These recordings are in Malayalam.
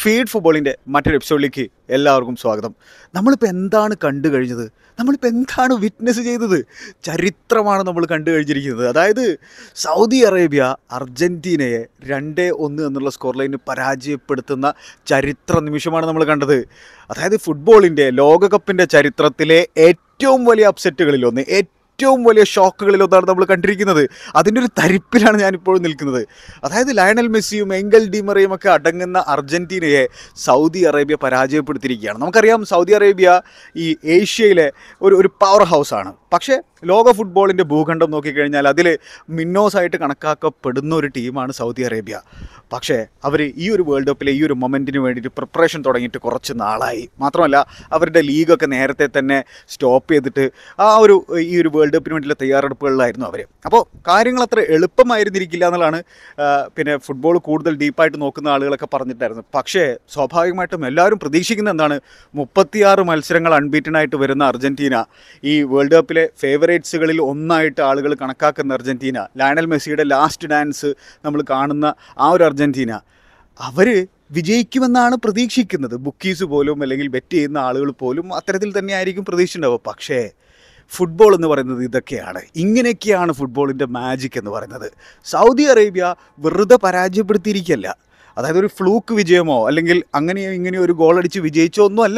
ഫീഡ് ഫുട്ബോളിൻ്റെ മറ്റൊരു എപ്പിസോഡിലേക്ക് എല്ലാവർക്കും സ്വാഗതം നമ്മളിപ്പോൾ എന്താണ് കണ്ടു കഴിഞ്ഞത് നമ്മളിപ്പോൾ എന്താണ് വിറ്റ്നസ് ചെയ്തത് ചരിത്രമാണ് നമ്മൾ കണ്ടു കഴിഞ്ഞിരിക്കുന്നത് അതായത് സൗദി അറേബ്യ അർജൻറ്റീനയെ രണ്ടേ ഒന്ന് എന്നുള്ള സ്കോർ ലൈന് പരാജയപ്പെടുത്തുന്ന ചരിത്ര നിമിഷമാണ് നമ്മൾ കണ്ടത് അതായത് ഫുട്ബോളിൻ്റെ ലോകകപ്പിൻ്റെ ചരിത്രത്തിലെ ഏറ്റവും വലിയ അപ്സെറ്റുകളിൽ ഒന്ന് ഏറ്റവും വലിയ ഷോക്കുകളിൽ ഒന്നാണ് നമ്മൾ കണ്ടിരിക്കുന്നത് അതിൻ്റെ ഒരു തരിപ്പിലാണ് ഞാനിപ്പോഴും നിൽക്കുന്നത് അതായത് ലയണൽ മെസ്സിയും എങ്കൽ ഡിമറയും ഒക്കെ അടങ്ങുന്ന അർജൻറ്റീനയെ സൗദി അറേബ്യ പരാജയപ്പെടുത്തിയിരിക്കുകയാണ് നമുക്കറിയാം സൗദി അറേബ്യ ഈ ഏഷ്യയിലെ ഒരു ഒരു പവർ ഹൗസാണ് പക്ഷേ ലോക ഫുട്ബോളിൻ്റെ ഭൂഖണ്ഡം നോക്കിക്കഴിഞ്ഞാൽ അതിൽ മിന്നോസായിട്ട് കണക്കാക്കപ്പെടുന്ന ഒരു ടീമാണ് സൗദി അറേബ്യ പക്ഷേ അവർ ഈ ഒരു വേൾഡ് കപ്പിലെ ഈ ഒരു മൊമെൻറ്റിന് വേണ്ടിയിട്ട് പ്രിപ്പറേഷൻ തുടങ്ങിയിട്ട് കുറച്ച് നാളായി മാത്രമല്ല അവരുടെ ലീഗൊക്കെ നേരത്തെ തന്നെ സ്റ്റോപ്പ് ചെയ്തിട്ട് ആ ഒരു ഈ ഒരു വേൾഡ് കപ്പിന് വേണ്ടിയുള്ള തയ്യാറെടുപ്പുകളിലായിരുന്നു അവർ അപ്പോൾ കാര്യങ്ങൾ അത്ര എളുപ്പമായിരുന്നിരിക്കില്ല എന്നുള്ളതാണ് ആ, പിന്നെ ഫുട്ബോൾ കൂടുതൽ ഡീപ്പായിട്ട് നോക്കുന്ന ആളുകളൊക്കെ പറഞ്ഞിട്ടായിരുന്നു പക്ഷേ സ്വാഭാവികമായിട്ടും എല്ലാവരും പ്രതീക്ഷിക്കുന്ന എന്താണ് മുപ്പത്തിയാറ് മത്സരങ്ങൾ അൺബീറ്റനായിട്ട് വരുന്ന അർജൻറ്റീന ഈ വേൾഡ് കപ്പിലെ ഫേവറേറ്റ്സുകളിൽ ഒന്നായിട്ട് ആളുകൾ കണക്കാക്കുന്ന അർജൻറ്റീന ലയണൽ മെസ്സിയുടെ ലാസ്റ്റ് ഡാൻസ് നമ്മൾ കാണുന്ന ആ ഒരു അർജൻറ്റീന അവർ വിജയിക്കുമെന്നാണ് പ്രതീക്ഷിക്കുന്നത് ബുക്കീസ് പോലും അല്ലെങ്കിൽ ബെറ്റ് ചെയ്യുന്ന ആളുകൾ പോലും അത്തരത്തിൽ തന്നെ ആയിരിക്കും പ്രതീക്ഷിച്ചിട്ടുണ്ടാവുക പക്ഷേ ഫുട്ബോൾ എന്ന് പറയുന്നത് ഇതൊക്കെയാണ് ഇങ്ങനെയൊക്കെയാണ് ഫുട്ബോളിൻ്റെ മാജിക് എന്ന് പറയുന്നത് സൗദി അറേബ്യ വെറുതെ പരാജയപ്പെടുത്തിയിരിക്കല്ല അതായത് ഒരു ഫ്ലൂക്ക് വിജയമോ അല്ലെങ്കിൽ അങ്ങനെയോ ഇങ്ങനെയോ ഒരു ഗോൾ അടിച്ച് വിജയിച്ചോ ഒന്നുമല്ല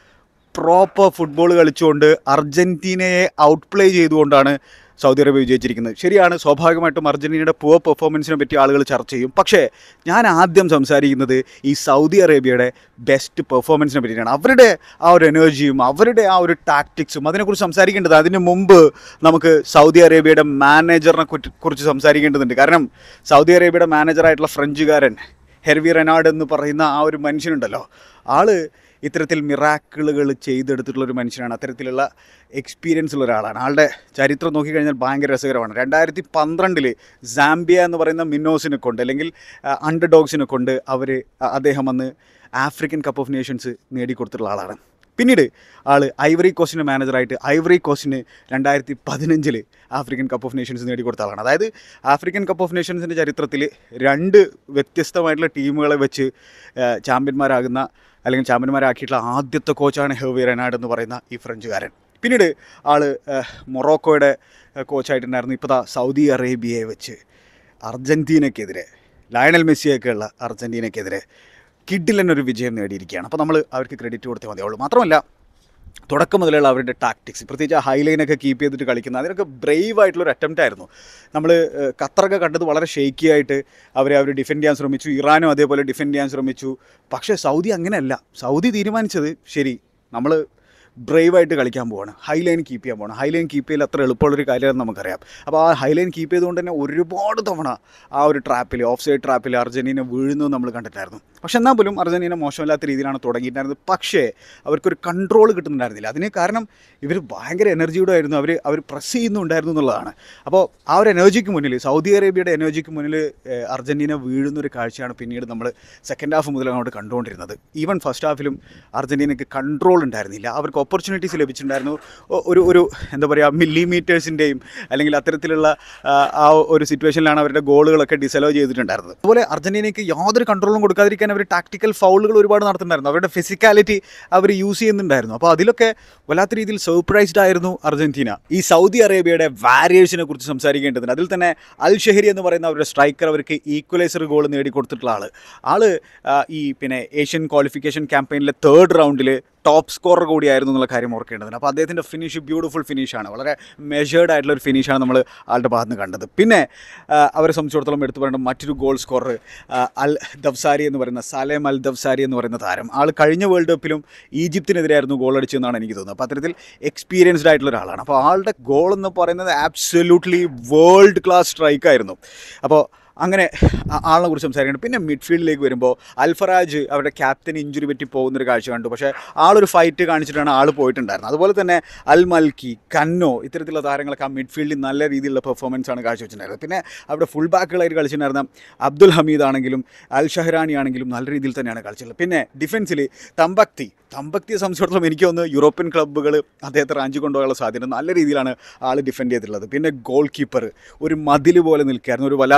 പ്രോപ്പർ ഫുട്ബോൾ കളിച്ചുകൊണ്ട് അർജൻറ്റീനയെ ഔട്ട് പ്ലേ ചെയ്തുകൊണ്ടാണ് സൗദി അറേബ്യ വിജയിച്ചിരിക്കുന്നത് ശരിയാണ് സ്വാഭാവികമായിട്ടും അർജൻറ്റീനയുടെ പുവർ പെർഫോമൻസിനെ പറ്റി ആളുകൾ ചർച്ച ചെയ്യും പക്ഷേ ഞാൻ ആദ്യം സംസാരിക്കുന്നത് ഈ സൗദി അറേബ്യയുടെ ബെസ്റ്റ് പെർഫോമൻസിനെ പറ്റിയിട്ടാണ് അവരുടെ ആ ഒരു എനർജിയും അവരുടെ ആ ഒരു ടാക്ടിക്സും അതിനെക്കുറിച്ച് സംസാരിക്കേണ്ടത് അതിന് മുമ്പ് നമുക്ക് സൗദി അറേബ്യയുടെ മാനേജറിനെ കുറ്റി- കുറിച്ച് സംസാരിക്കേണ്ടതുണ്ട് കാരണം സൗദി അറേബ്യയുടെ മാനേജറായിട്ടുള്ള ഫ്രഞ്ചുകാരൻ ഹെർവി റെനാഡ് എന്ന് പറയുന്ന ആ ഒരു മനുഷ്യനുണ്ടല്ലോ ആള് ഇത്തരത്തിൽ മിറാക്കിളുകൾ ചെയ്തെടുത്തിട്ടുള്ള ഒരു മനുഷ്യനാണ് അത്തരത്തിലുള്ള എക്സ്പീരിയൻസ് ഉള്ള ഒരാളാണ് ആളുടെ ചരിത്രം നോക്കിക്കഴിഞ്ഞാൽ ഭയങ്കര രസകരമാണ് രണ്ടായിരത്തി പന്ത്രണ്ടിൽ സാംബിയ എന്ന് പറയുന്ന മിന്നോസിനെ കൊണ്ട് അല്ലെങ്കിൽ അണ്ടർ ഡോഗ്സിനെ കൊണ്ട് അവർ അദ്ദേഹം അന്ന് ആഫ്രിക്കൻ കപ്പ് ഓഫ് നേഷൻസ് നേടിക്കൊടുത്തിട്ടുള്ള ആളാണ് പിന്നീട് ആൾ ഐവറി കോസ്റ്റിൻ്റെ മാനേജറായിട്ട് ഐവറി കോസ്റ്റിന് രണ്ടായിരത്തി പതിനഞ്ചിൽ ആഫ്രിക്കൻ കപ്പ് ഓഫ് നേഷൻസ് നേടിക്കൊടുത്ത ആളാണ് അതായത് ആഫ്രിക്കൻ കപ്പ് ഓഫ് നേഷൻസിൻ്റെ ചരിത്രത്തിൽ രണ്ട് വ്യത്യസ്തമായിട്ടുള്ള ടീമുകളെ വെച്ച് ആ, ചാമ്പ്യന്മാരാകുന്ന അല്ലെങ്കിൽ ചാമ്പ്യന്മാരാക്കിയിട്ടുള്ള ആദ്യത്തെ കോച്ചാണ് ഹെവി റെനാഡ് എന്ന് പറയുന്ന ഈ ഫ്രഞ്ചുകാരൻ പിന്നീട് ആൾ മൊറോക്കോയുടെ കോച്ചായിട്ടുണ്ടായിരുന്നു ഇപ്പോൾ ദാ സൗദി അറേബ്യയെ വെച്ച് അർജൻറ്റീനയ്ക്കെതിരെ ലയണൽ മെസ്സിയൊക്കെയുള്ള അർജൻറ്റീനയ്ക്കെതിരെ കിഡിലൻ ഒരു വിജയം നേടിയിരിക്കുകയാണ് അപ്പോൾ നമ്മൾ അവർക്ക് ക്രെഡിറ്റ് കൊടുത്തേ മതിയാവുള്ളൂ മാത്രമല്ല തുടക്കം മുതലുള്ള അവരുടെ ടാക്ടിക്സ് പ്രത്യേകിച്ച് ആ ഹൈലൈനൊക്കെ കീപ്പ് ചെയ്തിട്ട് കളിക്കുന്ന അതിനൊക്കെ ബ്രേവ് ആയിട്ടുള്ള ഒരു അറ്റംപ്റ്റ് ആയിരുന്നു നമ്മൾ ഖത്തറൊക്കെ കണ്ടത് വളരെ ഷേക്കി ആയിട്ട് അവരെ അവർ ഡിഫെൻഡ് ചെയ്യാൻ ശ്രമിച്ചു ഇറാനും അതേപോലെ ഡിഫെൻഡ് ചെയ്യാൻ ശ്രമിച്ചു പക്ഷേ സൗദി അങ്ങനെയല്ല സൗദി തീരുമാനിച്ചത് ശരി നമ്മൾ ബ്രേവായിട്ട് കളിക്കാൻ പോവാണ് ഹൈ ലൈൻ കീപ്പ് ചെയ്യാൻ പോകണം ഹൈ ലൈൻ കീപ്പ് ചെയ്യൽ അത്ര എളുപ്പമുള്ളൊരു കാര്യമാണെന്ന് നമുക്കറിയാം അപ്പോൾ ആ ഹൈ ലൈൻ കീപ്പ് ചെയ്തുകൊണ്ട് തന്നെ ഒരുപാട് തവണ ആ ഒരു ട്രാപ്പിൽ ഓഫ് സൈഡ് ട്രാപ്പിൽ അർജൻറ്റീന വീഴുന്നു നമ്മൾ കണ്ടിട്ടായിരുന്നു പക്ഷെ എന്നാൽ പോലും അർജൻറ്റീന മോശമില്ലാത്ത രീതിയിലാണ് തുടങ്ങിയിട്ടുണ്ടായിരുന്നത് പക്ഷേ അവർക്കൊരു കൺട്രോൾ കിട്ടുന്നുണ്ടായിരുന്നില്ല അതിന് കാരണം ഇവർ ഭയങ്കര എനർജിയോടെ ആയിരുന്നു അവർ അവർ പ്രസ് ചെയ്യുന്നുണ്ടായിരുന്നു എന്നുള്ളതാണ് അപ്പോൾ ആ ഒരു എനർജിക്ക് മുന്നിൽ സൗദി അറേബ്യയുടെ എനർജിക്ക് മുന്നിൽ ഏഹ്, അർജൻറ്റീന വീഴുന്ന ഒരു കാഴ്ചയാണ് പിന്നീട് നമ്മൾ സെക്കൻഡ് ഹാഫ് മുതൽ അങ്ങോട്ട് കണ്ടുകൊണ്ടിരുന്നത് ഈവൻ ഫസ്റ്റ് ഹാഫിലും അർജൻറ്റീനയ്ക്ക് കൺട്രോൾ ഉണ്ടായിരുന്നില്ല അവർക്ക് ഓപ്പർച്യൂണിറ്റീസ് ലഭിച്ചിട്ടുണ്ടായിരുന്നു ഒ- ഒരു ഒരു എന്താ പറയുക മില്ലിമീറ്റേഴ്സിൻ്റെയും അല്ലെങ്കിൽ അത്തരത്തിലുള്ള ആ, ആ ഒരു സിറ്റുവേഷനിലാണ് അവരുടെ ഗോളുകളൊക്കെ ഡിസലോ ചെയ്തിട്ടുണ്ടായിരുന്നത് അതുപോലെ അർജൻറ്റീനയ്ക്ക് യാതൊരു കൺട്രോളും കൊടുക്കാതിരിക്കാൻ അവർ ടാക്ടിക്കൽ ഫൗളുകൾ ഒരുപാട് നടത്തുന്നുണ്ടായിരുന്നു അവരുടെ ഫിസിക്കാലിറ്റി അവർ യൂസ് ചെയ്യുന്നുണ്ടായിരുന്നു അപ്പോൾ അതിലൊക്കെ വല്ലാത്ത രീതിയിൽ സർപ്രൈസ്ഡ് ആയിരുന്നു അർജൻറ്റീന ഈ സൗദി അറേബ്യയുടെ വാരിയേഴ്സിനെ കുറിച്ച് സംസാരിക്കേണ്ടതുണ്ട് അതിൽ തന്നെ അൽ ഷെഹരി എന്ന് പറയുന്ന അവരുടെ സ്ട്രൈക്കർ അവർക്ക് ഈക്വലൈസർ ഗോൾ നേടിക്കൊടുത്തിട്ടുള്ള ആൾ ആള് ആ, ഈ പിന്നെ ഏഷ്യൻ ക്വാളിഫിക്കേഷൻ ക്യാമ്പയിനിലെ തേർഡ് റൗണ്ടിൽ ടോപ്പ് സ്കോറർ കൂടിയായിരുന്നു എന്നുള്ള കാര്യം ഓർക്കേണ്ടതുണ്ട് അപ്പോൾ അദ്ദേഹത്തിൻ്റെ ഫിനിഷ് ബ്യൂട്ടിഫുൾ ഫിനിഷാണ് വളരെ മെഷേർഡ് ആയിട്ടുള്ള ഒരു ഫിനിഷാണ് നമ്മൾ ആളുടെ ഭാഗത്ത് നിന്ന് കണ്ടത് പിന്നെ ആ, അവരെ സംബന്ധിച്ചിടത്തോളം എടുത്തു പറയേണ്ട മറ്റൊരു ഗോൾ സ്കോറർ അൽ ദഫ്സാരി എന്ന് പറയുന്ന സാലേം അൽ ദഫ്സാരി എന്ന് പറയുന്ന താരം ആൾ കഴിഞ്ഞ വേൾഡ് കപ്പിലും ഈജിപ്തിനെതിരെയായിരുന്നു ഗോൾ അടിച്ചതെന്നാണ് എനിക്ക് തോന്നുന്നത് അപ്പോൾ അത്തരത്തിൽ എക്സ്പീരിയൻസ്ഡ് ആയിട്ടുള്ള ഒരാളാണ് അപ്പോൾ ആളുടെ ഗോൾ എന്ന് പറയുന്നത് ആബ്സല്യൂട്ട്ലി വേൾഡ് ക്ലാസ് സ്ട്രൈക്കായിരുന്നു അപ്പോൾ അങ്ങനെ ആ- ആളിനെ കുറിച്ച് സംസാരിക്കണം പിന്നെ മിഡ്ഫീൽഡിലേക്ക് വരുമ്പോൾ അൽഫറാജ് അവരുടെ ക്യാപ്റ്റൻ ഇഞ്ചുറി പറ്റി പോകുന്നൊരു കാഴ്ച കണ്ടു പക്ഷേ ആളൊരു ഫൈറ്റ് കാണിച്ചിട്ടാണ് ആൾ പോയിട്ടുണ്ടായിരുന്നത് അതുപോലെ തന്നെ അൽ മൽക്കി കന്നോ ഇത്തരത്തിലുള്ള താരങ്ങളൊക്കെ ആ മിഡ്ഫീൽഡിൽ നല്ല രീതിയിലുള്ള പെർഫോമൻസ് ആണ് കാഴ്ചവെച്ചിട്ടുണ്ടായിരുന്നത് പിന്നെ അവിടെ ഫുൾ ബാക്കുകളായിട്ട് കളിച്ചിട്ടുണ്ടായിരുന്ന അബ്ദുൽ ഹമീദ് ആണെങ്കിലും അൽ ഷഹ്റാനി ആണെങ്കിലും നല്ല രീതിയിൽ തന്നെയാണ് കളിച്ചിട്ടുള്ളത് പിന്നെ ഡിഫൻസിൽ തമ്പക്തി തമ്പക്തിയെ സംബന്ധിച്ചിടത്തോളം എനിക്ക് തോന്നുന്നു യൂറോപ്യൻ ക്ലബ്ബുകൾ അദ്ദേഹത്തെ റാഞ്ചി കൊണ്ടുപോകാനുള്ള സാധ്യത നല്ല രീതിയിലാണ് ആൾ ഡിഫെൻഡ് ചെയ്തിട്ടുള്ളത് പിന്നെ ഗോൾ കീപ്പർ ഒരു മതിൽ പോലെ നിൽക്കുകയായിരുന്നു ഒരു വല്ലാത്തൊരു പ്രസൻസ്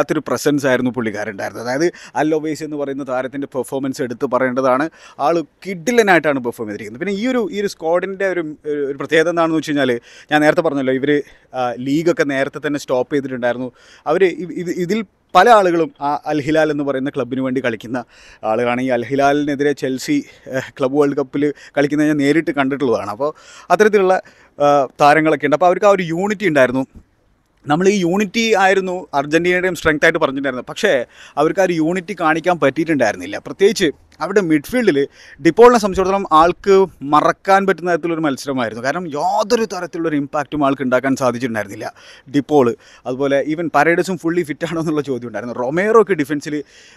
പ്രസൻസ് ആയിരുന്നു പുള്ളിക്കാരുണ്ടായിരുന്നത് അതായത് അല്ലോവേസ് എന്ന് പറയുന്ന താരത്തിൻ്റെ പെർഫോമൻസ് എടുത്ത് പറയേണ്ടതാണ് ആൾ കിഡിലനായിട്ടാണ് പെർഫോം ചെയ്തിരിക്കുന്നത് പിന്നെ ഈ ഒരു ഈ ഒരു സ്ക്വാഡിൻ്റെ ഒരു ഒരു പ്രത്യേകത എന്താണെന്ന് വെച്ച് കഴിഞ്ഞാൽ ഞാൻ നേരത്തെ പറഞ്ഞല്ലോ ഇവർ ലീഗൊക്കെ നേരത്തെ തന്നെ സ്റ്റോപ്പ് ചെയ്തിട്ടുണ്ടായിരുന്നു അവർ ഇതിൽ പല ആളുകളും ആ അൽ ഹിലാൽ എന്ന് പറയുന്ന ക്ലബിന് വേണ്ടി കളിക്കുന്ന ആളുകളാണ് ഈ അൽ ഹിലാലിനെതിരെ ചെൽസി ഏഹ്, ക്ലബ് വേൾഡ് കപ്പിൽ കളിക്കുന്നത് ഞാൻ നേരിട്ട് കണ്ടിട്ടുള്ളതാണ് അപ്പോൾ അത്തരത്തിലുള്ള ആ, താരങ്ങളൊക്കെ ഉണ്ട് അപ്പോൾ അവർക്ക് ആ ഒരു യൂണിറ്റി ഉണ്ടായിരുന്നു നമ്മൾ ഈ യൂണിറ്റി ആയിരുന്നു അർജൻറ്റീനയുടെയും സ്ട്രെങ്ത് ആയിട്ട് പറഞ്ഞിട്ടുണ്ടായിരുന്നത് പക്ഷേ അവർക്ക് ആ ഒരു യൂണിറ്റി കാണിക്കാൻ പറ്റിയിട്ടുണ്ടായിരുന്നില്ല പ്രത്യേകിച്ച് അവിടെ മിഡ്ഫീൽഡിൽ ഡിപ്പോളിനെ സംബന്ധിച്ചിടത്തോളം ആൾക്ക് മറക്കാൻ പറ്റുന്ന തരത്തിലൊരു മത്സരമായിരുന്നു കാരണം യാതൊരു തരത്തിലുള്ളൊരു ഇമ്പാക്റ്റും ആൾക്ക് ഉണ്ടാക്കാൻ സാധിച്ചിട്ടുണ്ടായിരുന്നില്ല ഡിപ്പോൾ അതുപോലെ ഈവൻ പരേഡസും ഫുള്ളി ഫിറ്റ് ആണോ എന്നുള്ള ചോദ്യം ഉണ്ടായിരുന്നു റൊമേറോ ഒക്കെ ഡിഫൻസിൽ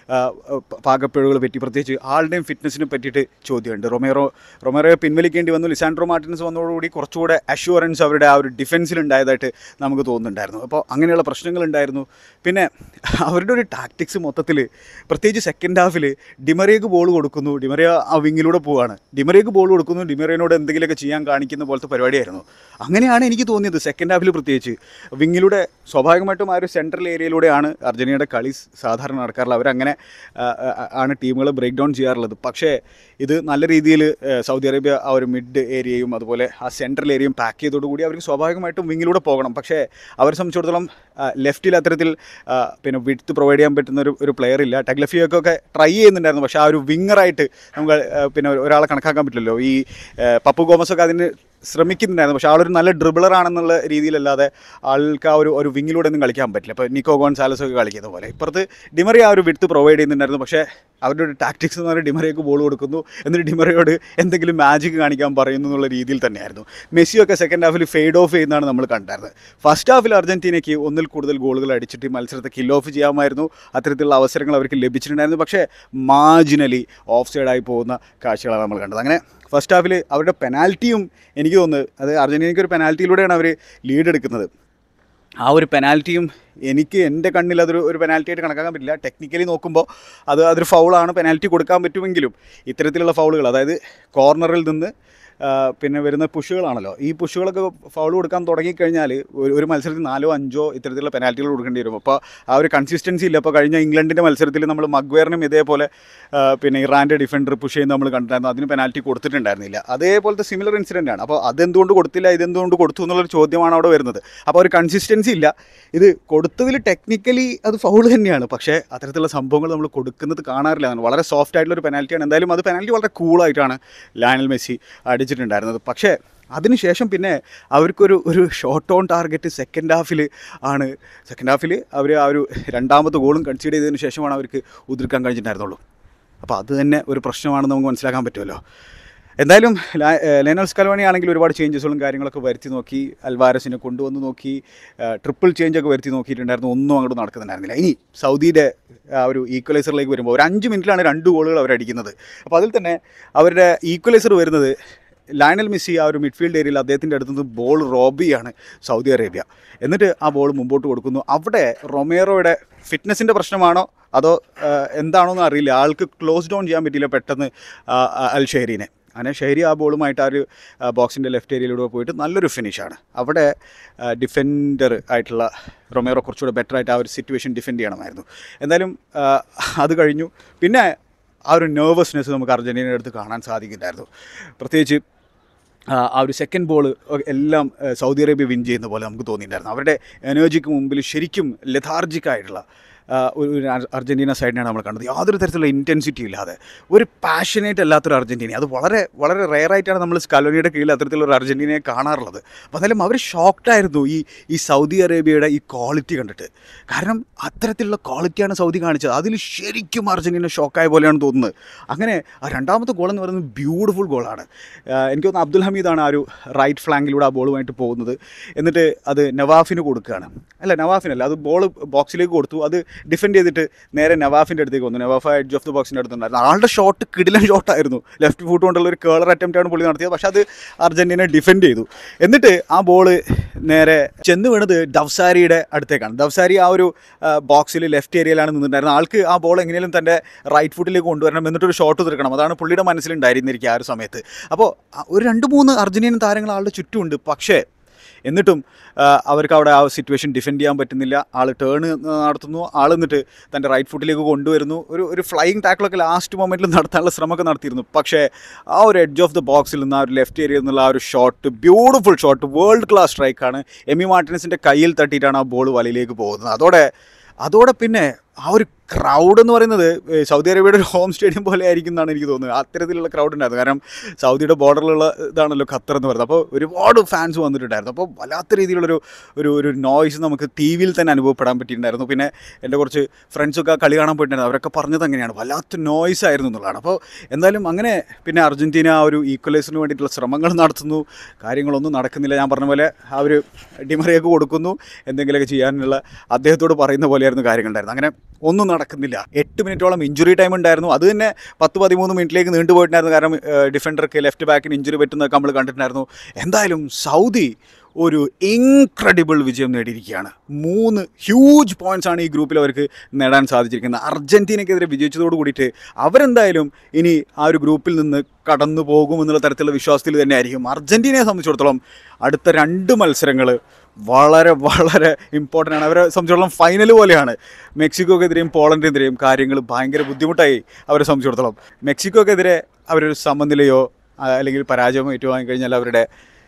പാകപ്പിഴവുകൾ പറ്റി പ്രത്യേകിച്ച് ആളുടെയും ഫിറ്റ്നസിനെ പറ്റിയിട്ട് ചോദ്യമുണ്ട് റൊമേറോ റൊമേറോയെ പിൻവലിക്കേണ്ടി വന്നു ലിസാൻഡ്രോ മാർട്ടിൻസ് വന്നതോടുകൂടി കുറച്ചുകൂടെ അഷ്യൂറൻസ് അവരുടെ ആ ഒരു ഡിഫൻസിൽ ഉണ്ടായതായിട്ട് നമുക്ക് തോന്നുന്നുണ്ടായിരുന്നു അപ്പോൾ അങ്ങനെയുള്ള പ്രശ്നങ്ങളുണ്ടായിരുന്നു പിന്നെ അവരുടെ ഒരു ടാക്ടിക്സ് മൊത്തത്തിൽ പ്രത്യേകിച്ച് സെക്കൻഡ് ഹാഫിൽ ഡിമറിയക്ക് ബോൾ കൊടുക്കുന്നു ഡിമറിയ ആ വിങ്ങിലൂടെ പോവാണ് ഡിമറിയക്ക് ബോൾ കൊടുക്കുന്നു ഡിമറിയനോട് എന്തെങ്കിലുമൊക്കെ ചെയ്യാൻ കാണിക്കുന്ന പോലത്തെ പരിപാടിയായിരുന്നു അങ്ങനെയാണ് എനിക്ക് തോന്നിയത് സെക്കൻഡ് ഹാഫിൽ പ്രത്യേകിച്ച് വിങ്ങിലൂടെ സ്വാഭാവികമായിട്ടും ആ ഒരു സെൻട്രൽ ഏരിയയിലൂടെയാണ് അർജൻറ്റീനയുടെ കളി സാധാരണ നടക്കാറുള്ളത് അവരങ്ങനെ ആ, ആ, ആണ് ടീമുകളെ ബ്രേക്ക് ഡൗൺ ചെയ്യാറുള്ളത് പക്ഷേ ഇത് നല്ല രീതിയിൽ സൗദി അറേബ്യ ആ ഒരു മിഡ് ഏരിയയും അതുപോലെ ആ സെൻട്രൽ ഏരിയയും പാക്ക് ചെയ്തതോടുകൂടി അവർക്ക് സ്വാഭാവികമായിട്ടും വിങ്ങിലൂടെ പോകണം പക്ഷേ അവരെ സംബന്ധിച്ചിടത്തോളം ലെഫ്റ്റിൽ അത്തരത്തിൽ ആ, പിന്നെ വിഡ്ത്ത് പ്രൊവൈഡ് ചെയ്യാൻ പറ്റുന്ന ഒരു ഒരു പ്ലെയർ ഇല്ല ടഗ്ലഫിയൊക്കെ ട്രൈ ചെയ്യുന്നുണ്ടായിരുന്നു പക്ഷേ ആ ഒരു വിങ്ങറായിട്ട് നമുക്ക് ആ, പിന്നെ ഒരാളെ കണക്കാക്കാൻ പറ്റില്ലല്ലോ ഈ ആ, പപ്പു ഗോമസൊക്കെ അതിന് ശ്രമിക്കുന്നുണ്ടായിരുന്നു പക്ഷേ ആളൊരു നല്ല ഡ്രിബിളർ ആണെന്നുള്ള രീതിയിലല്ലാതെ ആൾക്ക് ആ ഒരു ഒരു വിങ്ങിലൂടെ ഒന്നും കളിക്കാൻ പറ്റില്ല ഇപ്പോൾ നിക്കോ ഗോൺസാലസ് ഒക്കെ കളിക്കുന്ന പോലെ ഇപ്പുറത്ത് ഡിമറി ആ ഒരു വിടുത്ത് പ്രൊവൈഡ് ചെയ്യുന്നുണ്ടായിരുന്നു പക്ഷേ അവരുടെ ഒരു ടാക്ടിക്സ് എന്ന് പറഞ്ഞാൽ ഡിമറിയക്ക് ബോൾ കൊടുക്കുന്നു എന്നിട്ട് ഡിമറിയോട് എന്തെങ്കിലും മാജിക് കാണിക്കാൻ പറയുന്നു എന്നുള്ള രീതിയിൽ തന്നെയായിരുന്നു മെസ്സിയൊക്കെ സെക്കൻഡ് ഹാഫിൽ ഫെയ്ഡ് ഓഫ് ചെയ്യുന്നതാണ് നമ്മൾ കണ്ടായിരുന്നത് ഫസ്റ്റ് ഹാഫിൽ അർജന്റീനയ്ക്ക് ഒന്നിൽ കൂടുതൽ ഗോളുകൾ അടിച്ചിട്ട് ഈ മത്സരത്തെ കിൽ ഓഫ് ചെയ്യാമായിരുന്നു അത്തരത്തിലുള്ള അവസരങ്ങൾ അവർക്ക് ലഭിച്ചിട്ടുണ്ടായിരുന്നു പക്ഷേ മാർജിനലി ഓഫ് സൈഡായി പോകുന്ന കാഴ്ചകളാണ് നമ്മൾ കണ്ടത് അങ്ങനെ ഫസ്റ്റ് ഹാഫിൽ അവരുടെ പെനാൽറ്റിയും എനിക്ക് തോന്നുന്നത് അത് അർജന്റീനയ്ക്ക് ഒരു പെനാൽറ്റിയിലൂടെയാണ് അവർ ലീഡ് എടുക്കുന്നത് ആ ഒരു പെനാൽറ്റിയും എനിക്ക് എൻ്റെ കണ്ണിൽ അതൊരു ഒരു പെനാൽറ്റി ആയിട്ട് കണക്കാക്കാൻ പറ്റില്ല ടെക്നിക്കലി നോക്കുമ്പോൾ അത് അതൊരു ഫൗളാണ് പെനാൽറ്റി കൊടുക്കാൻ പറ്റുമെങ്കിലും ഇത്തരത്തിലുള്ള ഫൗളുകൾ അതായത് കോർണറിൽ നിന്ന് ആ, പിന്നെ വരുന്ന പുഷുകളാണല്ലോ ഈ പുഷുകളൊക്കെ ഫൗൾ കൊടുക്കാൻ തുടങ്ങിക്കഴിഞ്ഞാൽ ഒരു ഒരു മത്സരത്തിൽ നാലോ അഞ്ചോ ഇത്തരത്തിലുള്ള പെനാൽറ്റികൾ കൊടുക്കേണ്ടി വരും അപ്പോൾ ആ ഒരു കൺസിസ്റ്റൻസി ഇല്ല അപ്പോൾ കഴിഞ്ഞ ഇംഗ്ലണ്ടിൻ്റെ മത്സരത്തിൽ നമ്മൾ മഗ്വേറിനും ഇതേപോലെ ആ, പിന്നെ ഇറാൻ്റെ ഡിഫൻഡർ പുഷ് ചെയ്യുന്ന നമ്മൾ കണ്ടിട്ടുണ്ടായിരുന്നു അതിന് പെനാൽറ്റി കൊടുത്തിട്ടുണ്ടായിരുന്നില്ല അതേപോലത്തെ സിമിലർ ഇൻസിഡൻ്റ് ആണ് അപ്പോൾ അതെന്തുകൊണ്ട് കൊടുത്തില്ല ഇതെന്തുകൊണ്ട് കൊടുത്തു എന്നുള്ളൊരു ചോദ്യമാണ് അവിടെ വരുന്നത് അപ്പോൾ ഒരു കൺസിസ്റ്റൻസി ഇല്ല ഇത് കൊടുത്തതിൽ ടെക്നിക്കലി അത് ഫൗൾ തന്നെയാണ് പക്ഷേ അത്തരത്തിലുള്ള സംഭവങ്ങൾ നമ്മൾ കൊടുക്കുന്നത് കാണാറില്ല അതാണ് വളരെ സോഫ്റ്റ് ആയിട്ടുള്ള ഒരു പെനാൽറ്റിയാണ് എന്തായാലും അത് പെനാൽറ്റി വളരെ കൂളായിട്ടാണ് ലയണൽ മെസ്സി അടിച്ചിട്ടുണ്ടായിരുന്നത് പക്ഷേ അതിനുശേഷം പിന്നെ അവർക്കൊരു ഒരു ഷോർട്ട് ഓൺ ടാർഗറ്റ് സെക്കൻഡ് ഹാഫിൽ ആണ് സെക്കൻഡ് ഹാഫിൽ അവർ ആ ഒരു രണ്ടാമത്തെ ഗോളും കൺസീഡ് ചെയ്തതിന് ശേഷമാണ് അവർക്ക് ഉതിർക്കാൻ കഴിഞ്ഞിട്ടുണ്ടായിരുന്നുള്ളൂ അപ്പോൾ അത് തന്നെ ഒരു പ്രശ്നമാണെന്ന് നമുക്ക് മനസ്സിലാക്കാൻ പറ്റുമല്ലോ എന്തായാലും ലെനൽ സ്കൽവണി ആണെങ്കിൽ ഒരുപാട് ചേഞ്ചസുകളും കാര്യങ്ങളൊക്കെ വരുത്തി നോക്കി അൽവാരസിനെ കൊണ്ടുവന്ന് നോക്കി ട്രിപ്പിൾ ചേഞ്ചൊക്കെ വരുത്തി നോക്കിയിട്ടുണ്ടായിരുന്നു ഒന്നും അങ്ങോട്ട് നടക്കുന്നുണ്ടായിരുന്നില്ല ഇനി സൗദിയുടെ ആ ഒരു ഈക്വലൈസറിലേക്ക് വരുമ്പോൾ ഒരു അഞ്ച് മിനിറ്റിലാണ് രണ്ട് ഗോളുകൾ അവരടിക്കുന്നത് അപ്പോൾ അതിൽ തന്നെ അവരുടെ ഈക്വലൈസർ വരുന്നത് ലയണൽ മെസ്സി ആ ഒരു മിഡ്ഫീൽഡ് ഏരിയയിൽ അദ്ദേഹത്തിൻ്റെ അടുത്ത് നിന്ന് ബോൾ റോബിയാണ് സൗദി അറേബ്യ എന്നിട്ട് ആ ബോൾ മുമ്പോട്ട് കൊടുക്കുന്നു അവിടെ റൊമേറോയുടെ ഫിറ്റ്നസിൻ്റെ പ്രശ്നമാണോ അതോ ആ, എന്താണോ എന്ന് അറിയില്ല ആൾക്ക് ക്ലോസ് ഡൗൺ ചെയ്യാൻ പറ്റിയില്ല പെട്ടെന്ന് ആ, ആ, അൽ ഷെഹരീനെ അങ്ങനെ ഷെഹരി ആ ബോളുമായിട്ട് ആ ഒരു ബോക്സിൻ്റെ ലെഫ്റ്റ് ഏരിയയിലൂടെ പോയിട്ട് നല്ലൊരു ഫിനിഷാണ് അവിടെ ഡിഫൻഡർ ആയിട്ടുള്ള റൊമേറോ കുറച്ചുകൂടെ ബെറ്റർ ആയിട്ട് ആ ഒരു സിറ്റുവേഷൻ ഡിഫെൻഡ് ചെയ്യണമായിരുന്നു എന്തായാലും ആ, അത് കഴിഞ്ഞു പിന്നെ ആ ഒരു നെർവസ്നെസ് നമുക്ക് അർജൻറ്റീനയുടെ അടുത്ത് കാണാൻ സാധിക്കുന്നുണ്ടായിരുന്നു പ്രത്യേകിച്ച് ആ ആ ഒരു സെക്കൻഡ് ബോൾ എല്ലാം ആ, സൗദി അറേബ്യ വിൻ ചെയ്യുന്ന പോലെ നമുക്ക് തോന്നിയിട്ടുണ്ടായിരുന്നു അവരുടെ എനർജിക്ക് മുമ്പിൽ ശരിക്കും ലഥാർജിക് ആയിട്ടുള്ള ആ, ഒരു ഒരു അർ- അർജൻറ്റീന സൈഡിനാണ് നമ്മൾ കണ്ടത് യാതൊരു തരത്തിലുള്ള ഇൻറ്റൻസിറ്റി ഇല്ലാതെ ഒരു പാഷനേറ്റ് അല്ലാത്തൊരു അർജൻറ്റീന അത് വളരെ വളരെ റെയറായിട്ടാണ് നമ്മൾ സ്കലോണിയുടെ കീഴിൽ അത്തരത്തിലുള്ള ഒരു അർജൻറ്റീനയെ കാണാറുള്ളത് അപ്പോൾ അതായാലും അവർ ഷോക്ക്ഡായിരുന്നു ഈ ഈ സൗദി അറേബ്യയുടെ ഈ ക്വാളിറ്റി കണ്ടിട്ട് കാരണം അത്തരത്തിലുള്ള ക്വാളിറ്റിയാണ് സൗദി കാണിച്ചത് അതിൽ ശരിക്കും അർജൻറ്റീന ഷോക്കായ പോലെയാണ് തോന്നുന്നത് അങ്ങനെ ആ രണ്ടാമത്തെ ഗോൾ എന്ന് പറയുന്നത് ബ്യൂട്ടിഫുൾ ഗോളാണ് എനിക്ക് തോന്നുന്നു അബ്ദുൽ ഹമീദാണ് ആ ഒരു റൈറ്റ് ഫ്ലാങ്കിലൂടെ ആ ബോളുമായിട്ട് പോകുന്നത് എന്നിട്ട് അത് നവാഫിന് കൊടുക്കുകയാണ് അല്ല നവാഫിനല്ല അത് ബോൾ ബോക്സിലേക്ക് കൊടുത്തു അത് ഡിഫെൻഡ് ചെയ്തിട്ട് നേരെ നവാഫിൻ്റെ അടുത്തേക്ക് വന്നു നവാഫ് എഡ്ജ് ഓഫ് ദി ബോക്സിൻ്റെ അടുത്തുണ്ടായിരുന്നു ആളുടെ ഷോട്ട് കിടിലൻ ഷോട്ടായിരുന്നു ലെഫ്റ്റ് ഫുട്ട് കൊണ്ടുള്ള ഒരു കേളർ അറ്റംപ്റ്റ് ആണ് പുള്ളി നടത്തിയത് പക്ഷേ അത് അർജൻറ്റീന ഡിഫെൻഡ് ചെയ്തു എന്നിട്ട് ആ ബോള് നേരെ ചെന്ന് വീണത് ദവ്സാരിയുടെ അടുത്തേക്കാണ് ദവ്സാരി ആ ഒരു ബോക്സിൽ ലെഫ്റ്റ് ഏരിയയിലാണ് നിന്നിട്ടുണ്ടായിരുന്നത് ആൾക്ക് ആ ബോൾ എങ്ങനെയും തൻ്റെ റൈറ്റ് ഫുട്ടിലേക്ക് കൊണ്ടുവരണം എന്നിട്ടൊരു ഷോട്ട് തീർക്കണം അതാണ് പുള്ളിയുടെ മനസ്സിലുണ്ടായിരുന്നിരിക്കുക ആ ഒരു സമയത്ത് അപ്പോൾ ആ ഒരു രണ്ട് മൂന്ന് അർജന്റീനൻ താരങ്ങൾ ആളുടെ ചുറ്റുമുണ്ട് പക്ഷേ എന്നിട്ടും ആ, അവർക്ക് അവിടെ ആ സിറ്റുവേഷൻ ഡിഫെൻഡ് ചെയ്യാൻ പറ്റുന്നില്ല ആൾ ടേൺ നടത്തുന്നു ആൾ എന്നിട്ട് തൻ്റെ റൈറ്റ് ഫുട്ടിലേക്ക് കൊണ്ടുവരുന്നു ഒരു ഒരു ഫ്ലൈയിങ് ടാക്കിളൊക്കെ ലാസ്റ്റ് മൊമെൻറ്റിൽ നടത്താനുള്ള ശ്രമമൊക്കെ നടത്തിയിരുന്നു പക്ഷേ ആ ഒരു എഡ്ജ് ഓഫ് ദ ബോക്സിൽ നിന്ന് ആ ഒരു ലെഫ്റ്റ് ഏരിയയിൽ നിന്നുള്ള ആ ഒരു shot beautiful shot world class സ്ട്രൈക്കാണ് എമി മാർട്ടിനസിൻ്റെ കയ്യിൽ തട്ടിയിട്ടാണ് ആ ബോൾ വലയിലേക്ക് പോകുന്നത് അതോടെ അതോടെ പിന്നെ ആ ഒരു ക്രൗഡ് എന്ന് പറയുന്നത് ഏഹ്, സൗദി അറേബ്യയുടെ ഒരു ഹോം സ്റ്റേഡിയം പോലെ ആയിരിക്കും എന്നാണ് എനിക്ക് തോന്നുന്നത് അത്തരത്തിലുള്ള ക്രൗഡ് ഉണ്ടായിരുന്നു കാരണം സൗദിയുടെ ബോർഡറിലുള്ള ഇതാണല്ലോ ഖത്തർ എന്ന് പറയുന്നത് അപ്പോൾ ഒരുപാട് ഫാൻസ് വന്നിട്ടുണ്ടായിരുന്നു അപ്പോൾ വല്ലാത്ത രീതിയിലുള്ളൊരു ഒരു ഒരു നോയ്സ് നമുക്ക് ടി വിയിൽ തന്നെ അനുഭവപ്പെടാൻ പറ്റിയിട്ടുണ്ടായിരുന്നു പിന്നെ എൻ്റെ കുറച്ച് ഫ്രണ്ട്സൊക്കെ കളി കാണാൻ പോയിട്ടുണ്ടായിരുന്നു അവരൊക്കെ പറഞ്ഞത് അങ്ങനെയാണ് വല്ലാത്ത നോയ്സ് ആയിരുന്നു എന്നുള്ളതാണ് അപ്പോൾ എന്തായാലും അങ്ങനെ പിന്നെ അർജൻറ്റീന ആ ഒരു ഈക്വലൈസിന് വേണ്ടിയിട്ടുള്ള ശ്രമങ്ങൾ നടത്തുന്നു കാര്യങ്ങളൊന്നും നടക്കുന്നില്ല ഞാൻ പറഞ്ഞ പോലെ ആ ഒരു ഡിമറിയൊക്കെ കൊടുക്കുന്നു എന്തെങ്കിലുമൊക്കെ ചെയ്യാനുള്ള അദ്ദേഹത്തോട് പറയുന്ന പോലെയായിരുന്നു കാര്യങ്ങളുണ്ടായിരുന്നു അങ്ങനെ ഒന്നും നടക്കുന്നില്ല എട്ട് മിനിറ്റോളം ഇഞ്ചുറി ടൈം ഉണ്ടായിരുന്നു അത് തന്നെ പത്ത് പതിമൂന്ന് മിനിറ്റിലേക്ക് നീണ്ടുപോയിട്ടുണ്ടായിരുന്നു കാരണം ഡിഫൻഡർക്ക് ലെഫ്റ്റ് ബാക്കിന് ഇഞ്ചുറി പറ്റുന്നതൊക്കെ നമ്മൾ കണ്ടിട്ടുണ്ടായിരുന്നു എന്തായാലും സൗദി ഒരു ഇൻക്രെഡിബിൾ വിജയം നേടിയിരിക്കുകയാണ് മൂന്ന് ഹ്യൂജ് പോയിന്റ്സ് ആണ് ഈ ഗ്രൂപ്പിൽ അവർക്ക് നേടാൻ സാധിച്ചിരിക്കുന്നത് അർജൻറ്റീനയ്ക്കെതിരെ വിജയിച്ചതോട് കൂടിയിട്ട് അവരെന്തായാലും ഇനി ആ ഒരു ഗ്രൂപ്പിൽ നിന്ന് കടന്നു പോകും എന്നുള്ള തരത്തിലുള്ള വിശ്വാസത്തിൽ തന്നെ ആയിരിക്കും അർജൻറ്റീനയെ സംബന്ധിച്ചിടത്തോളം അടുത്ത രണ്ട് മത്സരങ്ങൾ വളരെ വളരെ ഇമ്പോർട്ടൻ്റ് ആണ് അവരെ സംബന്ധിച്ചിടത്തോളം ഫൈനൽ പോലെയാണ് മെക്സിക്കോക്കെതിരെയും പോളണ്ടിനെതിരെയും കാര്യങ്ങൾ ഭയങ്കര ബുദ്ധിമുട്ടായി അവരെ സംബന്ധിച്ചിടത്തോളം മെക്സിക്കോക്കെതിരെ അവരൊരു സമനിലയോ ആ, അല്ലെങ്കിൽ പരാജയമോ ഏറ്റുവാങ്ങി കഴിഞ്ഞാൽ അവരുടെ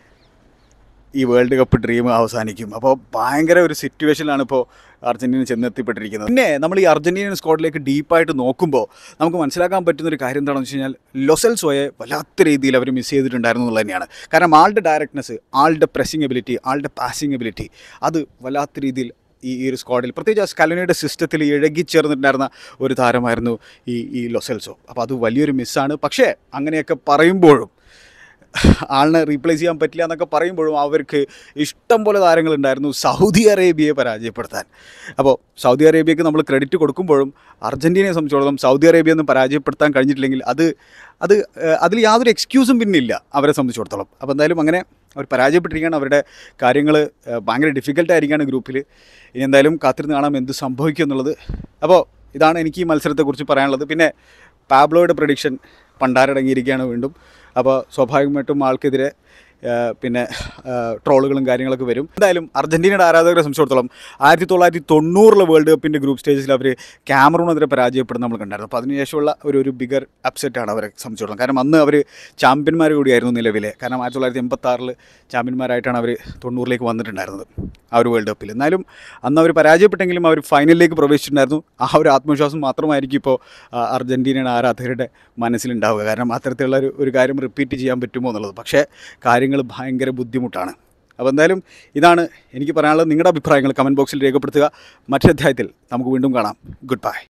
ഈ വേൾഡ് കപ്പ് ഡ്രീം അവസാനിക്കും അപ്പോൾ ഭയങ്കര ഒരു സിറ്റുവേഷനിലാണ് ഇപ്പോൾ അർജൻറ്റീന ചെന്നെത്തിപ്പെട്ടിരിക്കുന്നത് പിന്നെ നമ്മൾ ഈ അർജൻറ്റീനൻ സ്ക്വാഡിലേക്ക് ഡീപ്പായിട്ട് നോക്കുമ്പോൾ നമുക്ക് മനസ്സിലാക്കാൻ പറ്റുന്ന ഒരു കാര്യം എന്താണെന്ന് വെച്ച് കഴിഞ്ഞാൽ ലൊസൽസോയെ വല്ലാത്ത രീതിയിൽ അവർ മിസ് ചെയ്തിട്ടുണ്ടായിരുന്നു എന്നുള്ളത് തന്നെയാണ് കാരണം ആളുടെ ഡയറക്ട്നെസ് ആളുടെ പ്രസ്സിംഗ് എബിലിറ്റി ആളുടെ പാസിംഗ് എബിലിറ്റി അത് വല്ലാത്ത രീതിയിൽ ഈ ഈ ഒരു സ്ക്വാഡിൽ പ്രത്യേകിച്ച് ആ സ്കലോനിയുടെ സിസ്റ്റത്തിൽ ഇഴകിച്ചേർന്നിട്ടുണ്ടായിരുന്ന ഒരു താരമായിരുന്നു ഈ ഈ ലൊസെൽസോ അപ്പോൾ അത് വലിയൊരു മിസ്സാണ് പക്ഷേ അങ്ങനെയൊക്കെ പറയുമ്പോഴും ആളിനെ റീപ്ലേസ് ചെയ്യാൻ പറ്റില്ല എന്നൊക്കെ പറയുമ്പോഴും അവർക്ക് ഇഷ്ടം പോലെ താരങ്ങളുണ്ടായിരുന്നു സൗദി അറേബ്യയെ പരാജയപ്പെടുത്താൻ അപ്പോൾ സൗദി അറേബ്യക്ക് നമ്മൾ ക്രെഡിറ്റ് കൊടുക്കുമ്പോഴും അർജൻറ്റീനയെ സംബന്ധിച്ചിടത്തോളം സൗദി അറേബ്യ ഒന്നും പരാജയപ്പെടുത്താൻ കഴിഞ്ഞിട്ടില്ലെങ്കിൽ അത് അത് ഏഹ്, അതിൽ യാതൊരു എക്സ്ക്യൂസും പിന്നില്ല അവരെ സംബന്ധിച്ചിടത്തോളം അപ്പോൾ എന്തായാലും അങ്ങനെ അവർ പരാജയപ്പെട്ടിരിക്കുകയാണ് അവരുടെ കാര്യങ്ങൾ ഭയങ്കര ഡിഫിക്കൽട്ടായിരിക്കുകയാണ് ഗ്രൂപ്പിൽ ഇനി എന്തായാലും കാത്തിരുന്ന് കാണാം എന്ത് സംഭവിക്കും എന്നുള്ളത് അപ്പോൾ ഇതാണ് എനിക്ക് ഈ മത്സരത്തെക്കുറിച്ച് പറയാനുള്ളത് പിന്നെ പാബ്ലോയുടെ പ്രഡിക്ഷൻ പണ്ടാരടങ്ങിയിരിക്കുകയാണ് വീണ്ടും അപ്പോൾ സ്വാഭാവികമായിട്ടും ആൾക്കെതിരെ ആ, പിന്നെ ആ, ട്രോളുകളും കാര്യങ്ങളൊക്കെ വരും എന്തായാലും അർജൻറ്റീനയുടെ ആരാധകരെ സംബന്ധിച്ചിടത്തോളം ആയിരത്തി തൊള്ളായിരത്തി തൊണ്ണൂറിലെ വേൾഡ് കപ്പിൻ്റെ ഗ്രൂപ്പ് സ്റ്റേജിൽ അവർ ക്യാമറൂണെതിരെ പരാജയപ്പെടുന്ന നമ്മൾ കണ്ടായിരുന്നു അപ്പോൾ അതിനുശേഷമുള്ള ഒരു ഒരു ബിഗർ അപ്സെറ്റാണ് അവരെ സംബന്ധിച്ചിടത്തോളം കാരണം അന്ന് അവർ ചാമ്പ്യന്മാർ കൂടിയായിരുന്നു നിലവിലെ കാരണം ആയിരത്തി തൊള്ളായിരത്തി എൺപത്തി ആറിൽ ചാമ്പ്യന്മാരായിട്ടാണ് അവർ തൊണ്ണൂറിലേക്ക് വന്നിട്ടുണ്ടായിരുന്നത് ആ ഒരു വേൾഡ് കപ്പിൽ എന്നാലും അന്ന് അവർ പരാജയപ്പെട്ടെങ്കിലും അവർ ഫൈനലിലേക്ക് പ്രവേശിച്ചിട്ടുണ്ടായിരുന്നു ആ ഒരു ആത്മവിശ്വാസം മാത്രമായിരിക്കും ഇപ്പോൾ ആ, അർജൻറ്റീനയുടെ ആരാധകരുടെ മനസ്സിലുണ്ടാവുക കാരണം അത്തരത്തിലുള്ള ഒരു ഒരു കാര്യം റിപ്പീറ്റ് ചെയ്യാൻ പറ്റുമോ എന്നുള്ളത് പക്ഷേ കാര്യങ്ങൾ ഭയങ്കര ബുദ്ധിമുട്ടാണ് അപ്പോൾ എന്തായാലും ഇതാണ് എനിക്ക് പറയാനുള്ളത് നിങ്ങളുടെ അഭിപ്രായങ്ങൾ കമൻറ്റ് ബോക്സിൽ രേഖപ്പെടുത്തുക മറ്റൊരു അധ്യായത്തിൽ നമുക്ക് വീണ്ടും കാണാം ഗുഡ് ബൈ